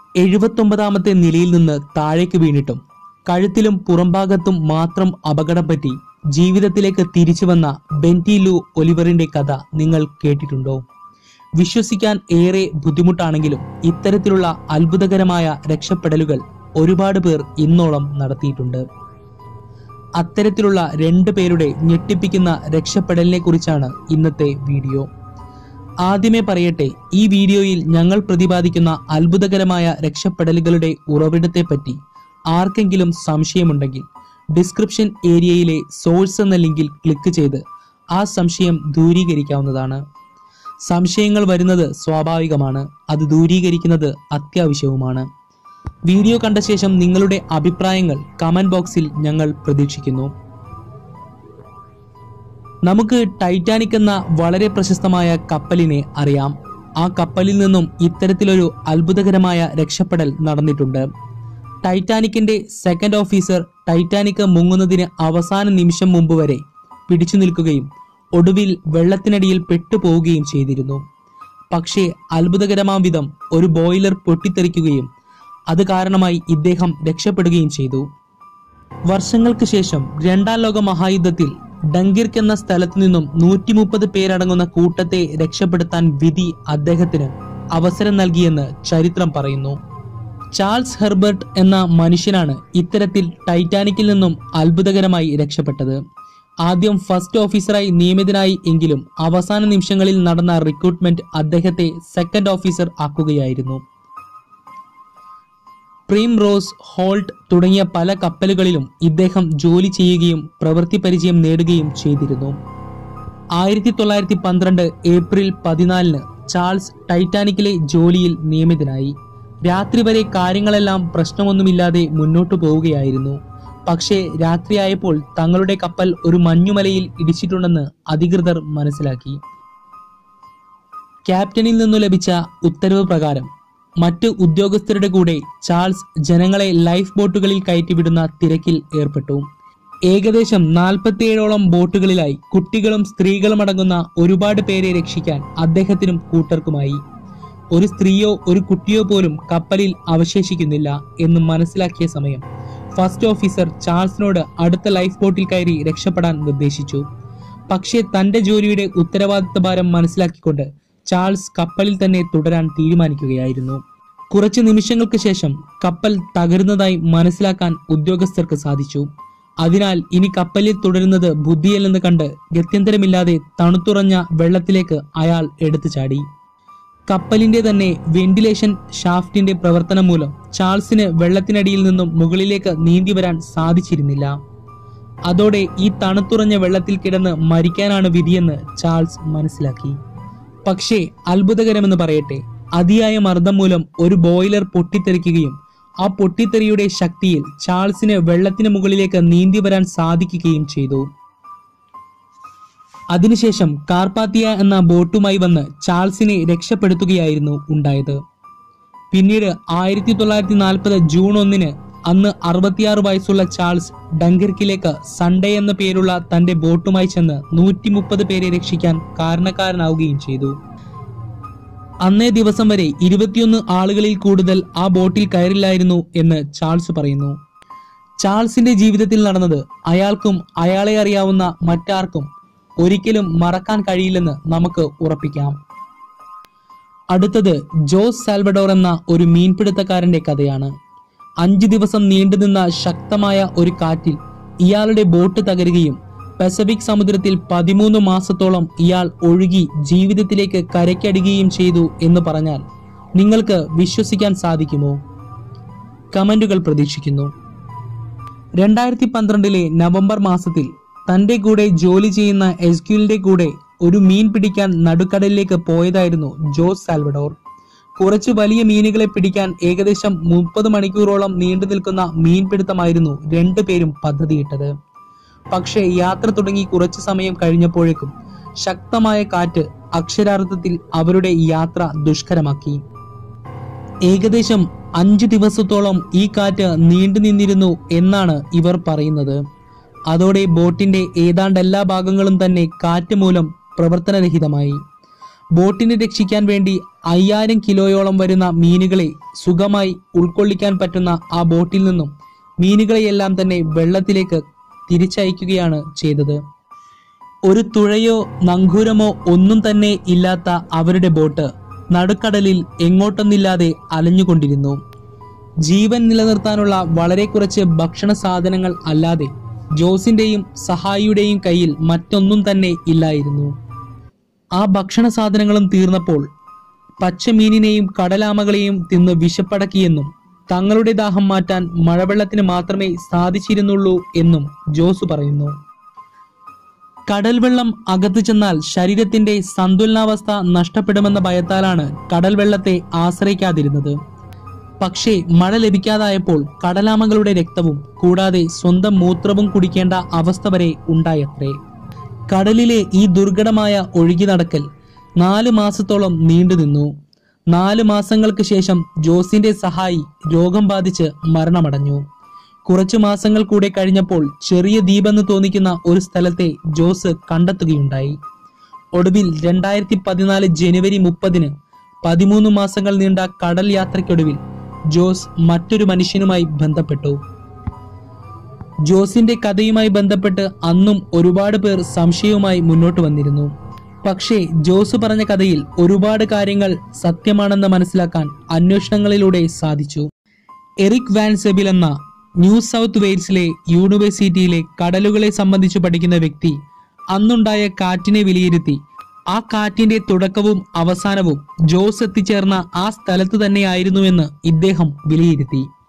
എഴുപത്തൊമ്പതാമത്തെ നിലയിൽ നിന്ന് താഴേക്ക് വീണിട്ടും കഴുത്തിലും പുറംഭാഗത്തും മാത്രം അപകടം പറ്റി ജീവിതത്തിലേക്ക് തിരിച്ചു വന്ന ബെന്റി ലു ഒലിവറിന്റെ കഥ നിങ്ങൾ കേട്ടിട്ടുണ്ടോ വിശ്വസിക്കാൻ ഏറെ ബുദ്ധിമുട്ടാണെങ്കിലും ഇത്തരത്തിലുള്ള അത്ഭുതകരമായ രക്ഷപ്പെടലുകൾ ഒരുപാട് പേർ ഇന്നോളം നടത്തിയിട്ടുണ്ട് അത്തരത്തിലുള്ള രണ്ടു പേരുടെ ഞെട്ടിപ്പിക്കുന്ന രക്ഷപ്പെടലിനെ കുറിച്ചാണ് ഇന്നത്തെ വീഡിയോ ആദ്യമേ പറയട്ടെ ഈ വീഡിയോയിൽ ഞങ്ങൾ പ്രതിപാദിക്കുന്ന അത്ഭുതകരമായ രക്ഷപ്പെടലുകളുടെ ഉറവിടത്തെപ്പറ്റി ആർക്കെങ്കിലും സംശയമുണ്ടെങ്കിൽ ഡിസ്ക്രിപ്ഷൻ ഏരിയയിലെ സോഴ്സ് എന്ന ലിങ്കിൽ ക്ലിക്ക് ചെയ്ത് ആ സംശയം ദൂരീകരിക്കാവുന്നതാണ് സംശയങ്ങൾ വരുന്നത് സ്വാഭാവികമാണ് അത് ദൂരീകരിക്കുന്നത് അത്യാവശ്യവുമാണ് വീഡിയോ കണ്ട ശേഷം നിങ്ങളുടെ അഭിപ്രായങ്ങൾ കമന്റ് ബോക്സിൽ ഞങ്ങൾ പ്രതീക്ഷിക്കുന്നു നമുക്ക് ടൈറ്റാനിക് എന്ന വളരെ പ്രശസ്തമായ കപ്പലിനെ അറിയാം ആ കപ്പലിൽ നിന്നും ഇത്തരത്തിലൊരു അത്ഭുതകരമായ രക്ഷപ്പെടൽ നടന്നിട്ടുണ്ട് ടൈറ്റാനിക്കിന്റെ സെക്കൻഡ് ഓഫീസർ ടൈറ്റാനിക് മുങ്ങുന്നതിന് അവസാന നിമിഷം മുമ്പ് വരെ പിടിച്ചു നിൽക്കുകയും ഒടുവിൽ വെള്ളത്തിനടിയിൽ പെട്ടുപോവുകയും ചെയ്തിരുന്നു പക്ഷേ അത്ഭുതകരമാം വിധം ഒരു ബോയിലർ പൊട്ടിത്തെറിക്കുകയും അത് കാരണമായി ഇദ്ദേഹം രക്ഷപ്പെടുകയും ചെയ്തു വർഷങ്ങൾക്ക് ശേഷം രണ്ടാം ലോക മഹായുദ്ധത്തിൽ ഡങ്കിർക്ക് എന്ന സ്ഥലത്തു നിന്നും നൂറ്റി മുപ്പത് പേരടങ്ങുന്ന കൂട്ടത്തെ രക്ഷപ്പെടുത്താൻ വിധി അദ്ദേഹത്തിന് അവസരം നൽകിയെന്ന് ചരിത്രം പറയുന്നു ചാൾസ് ഹെർബർട്ട് എന്ന മനുഷ്യനാണ് ഇത്തരത്തിൽ ടൈറ്റാനിക്കിൽ നിന്നും അത്ഭുതകരമായി രക്ഷപ്പെട്ടത് ആദ്യം ഫസ്റ്റ് ഓഫീസറായി നിയമിതനായി എങ്കിലും അവസാന നിമിഷങ്ങളിൽ നടന്ന റിക്രൂട്ട്മെന്റ് അദ്ദേഹത്തെ സെക്കൻഡ് ഓഫീസർ ആക്കുകയായിരുന്നു പ്രീം റോസ് ഹോൾട്ട് തുടങ്ങിയ പല കപ്പലുകളിലും ഇദ്ദേഹം ജോലി ചെയ്യുകയും പ്രവൃത്തി പരിചയം നേടുകയും ചെയ്തിരുന്നു ആയിരത്തി തൊള്ളായിരത്തി പന്ത്രണ്ട് ഏപ്രിൽ പതിനാലിന് ചാൾസ് ടൈറ്റാനിക്കിലെ ജോലിയിൽ നിയമിതനായി രാത്രി വരെ കാര്യങ്ങളെല്ലാം പ്രശ്നമൊന്നുമില്ലാതെ മുന്നോട്ടു പോവുകയായിരുന്നു പക്ഷേ രാത്രിയായപ്പോൾ തങ്ങളുടെ കപ്പൽ ഒരു മഞ്ഞുമലയിൽ ഇടിച്ചിട്ടുണ്ടെന്ന് അധികൃതർ മനസ്സിലാക്കി ക്യാപ്റ്റനിൽ നിന്നു ലഭിച്ച ഉത്തരവ് പ്രകാരം മറ്റ് ഉദ്യോഗസ്ഥരുടെ കൂടെ ചാൾസ് ജനങ്ങളെ ലൈഫ് ബോട്ടുകളിൽ കയറ്റിവിടുന്ന തിരക്കിൽ ഏർപ്പെട്ടു ഏകദേശം നാൽപ്പത്തിയേഴോളം ബോട്ടുകളിലായി കുട്ടികളും സ്ത്രീകളും അടങ്ങുന്ന ഒരുപാട് പേരെ രക്ഷിക്കാൻ അദ്ദേഹത്തിനും കൂട്ടർക്കുമായി ഒരു സ്ത്രീയോ ഒരു കുട്ടിയോ പോലും കപ്പലിൽ അവശേഷിക്കുന്നില്ല എന്ന് മനസ്സിലാക്കിയ സമയം ഫസ്റ്റ് ഓഫീസർ ചാൾസിനോട് അടുത്ത ലൈഫ് ബോട്ടിൽ കയറി രക്ഷപ്പെടാൻ നിർദ്ദേശിച്ചു പക്ഷേ തന്റെ ജോലിയുടെ ഉത്തരവാദിത്ത ഭാരം മനസ്സിലാക്കിക്കൊണ്ട് ചാൾസ് കപ്പലിൽ തന്നെ തുടരാൻ തീരുമാനിക്കുകയായിരുന്നു കുറച്ച് നിമിഷങ്ങൾക്ക് ശേഷം കപ്പൽ തകരുന്നതായി മനസ്സിലാക്കാൻ ഉദ്യോഗസ്ഥർക്ക് സാധിച്ചു അതിനാൽ ഇനി കപ്പലിൽ തുടരുന്നത് ബുദ്ധിയല്ലെന്ന് കണ്ട് ഗത്യന്തരമില്ലാതെ തണുത്തുറഞ്ഞ വെള്ളത്തിലേക്ക് അയാൾ എടുത്തു ചാടി കപ്പലിന്റെ തന്നെ വെന്റിലേഷൻ ഷാഫ്റ്റിന്റെ പ്രവർത്തനം മൂലം ചാൾസിന് വെള്ളത്തിനടിയിൽ നിന്നും മുകളിലേക്ക് നീന്തി വരാൻ സാധിച്ചിരുന്നില്ല അതോടെ ഈ തണുത്തുറഞ്ഞ വെള്ളത്തിൽ കിടന്ന് മരിക്കാനാണ് വിധിയെന്ന് ചാൾസ് മനസ്സിലാക്കി പക്ഷേ അത്ഭുതകരമെന്ന് പറയട്ടെ അതിയായ മർദ്ദം മൂലം ഒരു ബോയിലർ പൊട്ടിത്തെറിക്കുകയും ആ പൊട്ടിത്തെറിയുടെ ശക്തിയിൽ ചാൾസിന് വെള്ളത്തിന് മുകളിലേക്ക് നീന്തി വരാൻ സാധിക്കുകയും ചെയ്തു അതിനുശേഷം കാർപ്പാത്തിയ എന്ന ബോട്ടുമായി വന്ന് ചാൾസിനെ രക്ഷപ്പെടുത്തുകയായിരുന്നു ഉണ്ടായത് പിന്നീട് ആയിരത്തി തൊള്ളായിരത്തി നാൽപ്പത് ജൂൺ ഒന്നിന് അന്ന് അറുപത്തിയാറ് വയസ്സുള്ള ചാൾസ് ഡങ്കർക്കിലേക്ക് സൺഡേ എന്ന പേരുള്ള തന്റെ ബോട്ടുമായി ചെന്ന് നൂറ്റി മുപ്പത് പേരെ രക്ഷിക്കാൻ കാരണക്കാരനാവുകയും ചെയ്തു അന്നേ ദിവസം വരെ ഇരുപത്തിയൊന്ന് ആളുകളിൽ കൂടുതൽ ആ ബോട്ടിൽ കയറില്ലായിരുന്നു എന്ന് ചാൾസ് പറയുന്നു ചാൾസിന്റെ ജീവിതത്തിൽ നടന്നത് അയാൾക്കും അയാളെ അറിയാവുന്ന മറ്റാർക്കും ഒരിക്കലും മറക്കാൻ കഴിയില്ലെന്ന് നമുക്ക് ഉറപ്പിക്കാം അടുത്തത് ജോസ് സാൽവഡോർ എന്ന ഒരു മീൻപിടുത്തക്കാരന്റെ കഥയാണ് അഞ്ചു ദിവസം നീണ്ടുനിന്ന ശക്തമായ ഒരു കാറ്റിൽ ഇയാളുടെ ബോട്ട് തകരുകയും പസഫിക് സമുദ്രത്തിൽ പതിമൂന്ന് മാസത്തോളം ഇയാൾ ഒഴുകി ജീവിതത്തിലേക്ക് കരയ്ക്കടുകയും ചെയ്തു എന്ന് പറഞ്ഞാൽ നിങ്ങൾക്ക് വിശ്വസിക്കാൻ സാധിക്കുമോ കമന്റുകൾ പ്രതീക്ഷിക്കുന്നു രണ്ടായിരത്തി പന്ത്രണ്ടിലെ നവംബർ മാസത്തിൽ തന്റെ കൂടെ ജോലി ചെയ്യുന്ന എസ്ക്യൂലിന്റെ കൂടെ ഒരു മീൻ പിടിക്കാൻ നടുക്കടലിലേക്ക് പോയതായിരുന്നു ജോസ് സാൽവഡോർ കുറച്ച് വലിയ മീനുകളെ പിടിക്കാൻ ഏകദേശം മുപ്പത് മണിക്കൂറോളം നീണ്ടു നിൽക്കുന്ന മീൻപിടുത്തമായിരുന്നു രണ്ടുപേരും പദ്ധതിയിട്ടത് പക്ഷേ യാത്ര തുടങ്ങി കുറച്ചു സമയം കഴിഞ്ഞപ്പോഴേക്കും ശക്തമായ കാറ്റ് അക്ഷരാർത്ഥത്തിൽ അവരുടെ യാത്ര ദുഷ്കരമാക്കി ഏകദേശം അഞ്ചു ദിവസത്തോളം ഈ കാറ്റ് നീണ്ടു നിന്നിരുന്നു എന്നാണ് ഇവർ പറയുന്നത് അതോടെ ബോട്ടിന്റെ ഏതാണ്ട് എല്ലാ ഭാഗങ്ങളും തന്നെ കാറ്റ് മൂലം പ്രവർത്തനരഹിതമായി ബോട്ടിനെ രക്ഷിക്കാൻ വേണ്ടി അയ്യായിരം കിലോയോളം വരുന്ന മീനുകളെ സുഖമായി ഉൾക്കൊള്ളിക്കാൻ പറ്റുന്ന ആ ബോട്ടിൽ നിന്നും മീനുകളെയെല്ലാം തന്നെ വെള്ളത്തിലേക്ക് തിരിച്ചയക്കുകയാണ് ചെയ്തത് ഒരു തുഴയോ നങ്കൂരമോ ഒന്നും തന്നെ ഇല്ലാത്ത അവരുടെ ബോട്ട് നടുക്കടലിൽ എങ്ങോട്ടൊന്നില്ലാതെ അലഞ്ഞുകൊണ്ടിരുന്നു ജീവൻ നിലനിർത്താനുള്ള വളരെ കുറച്ച് ഭക്ഷണ സാധനങ്ങൾ അല്ലാതെ ജോസിന്റെയും സഹായിയുടെയും കയ്യിൽ മറ്റൊന്നും തന്നെ ഇല്ലായിരുന്നു ആ ഭക്ഷണ സാധനങ്ങളും തീർന്നപ്പോൾ പച്ചമീനിനെയും കടലാമകളെയും തിന്ന് വിശപ്പടക്കിയെന്നും തങ്ങളുടെ ദാഹം മാറ്റാൻ മഴവെള്ളത്തിന് മാത്രമേ സാധിച്ചിരുന്നുള്ളൂ എന്നും ജോസ് പറയുന്നു കടൽ വെള്ളം അകത്തു ചെന്നാൽ ശരീരത്തിന്റെ സന്തുലനാവസ്ഥ നഷ്ടപ്പെടുമെന്ന ഭയത്താലാണ് കടൽ വെള്ളത്തെ ആശ്രയിക്കാതിരുന്നത് പക്ഷേ മഴ ലഭിക്കാതായപ്പോൾ കടലാമകളുടെ രക്തവും കൂടാതെ സ്വന്തം മൂത്രവും കുടിക്കേണ്ട അവസ്ഥ വരെ ഉണ്ടായത്രേ കടലിലെ ഈ ദുർഘടമായ ഒഴുകി നടക്കൽ നാല് മാസത്തോളം നീണ്ടുനിന്നു നാല് മാസങ്ങൾക്ക് ശേഷം ജോസിന്റെ സഹായി രോഗം ബാധിച്ച് മരണമടഞ്ഞു കുറച്ചു മാസങ്ങൾ കൂടെ കഴിഞ്ഞപ്പോൾ ചെറിയ ദ്വീപെന്ന് തോന്നിക്കുന്ന ഒരു സ്ഥലത്തെ ജോസ് കണ്ടെത്തുകയുണ്ടായി ഒടുവിൽ രണ്ടായിരത്തി പതിനാല് ജനുവരി മുപ്പതിന് പതിമൂന്ന് മാസങ്ങൾ നീണ്ട കടൽ യാത്രയ്ക്കൊടുവിൽ ജോസ് മറ്റൊരു മനുഷ്യനുമായി ബന്ധപ്പെട്ടു ജോസിന്റെ കഥയുമായി ബന്ധപ്പെട്ട് അന്നും ഒരുപാട് പേർ സംശയവുമായി മുന്നോട്ട് വന്നിരുന്നു പക്ഷേ ജോസ് പറഞ്ഞ കഥയിൽ ഒരുപാട് കാര്യങ്ങൾ സത്യമാണെന്ന് മനസ്സിലാക്കാൻ അന്വേഷണങ്ങളിലൂടെ സാധിച്ചു എറിക് വാൻ സെബിൽ എന്ന ന്യൂ സൗത്ത് വെയിൽസിലെ യൂണിവേഴ്സിറ്റിയിലെ കടലുകളെ സംബന്ധിച്ച് പഠിക്കുന്ന വ്യക്തി അന്നുണ്ടായ കാറ്റിനെ വിലയിരുത്തി ആ കാറ്റിന്റെ തുടക്കവും അവസാനവും ജോസ് എത്തിച്ചേർന്ന ആ സ്ഥലത്ത് തന്നെയായിരുന്നുവെന്ന് ഇദ്ദേഹം വിലയിരുത്തി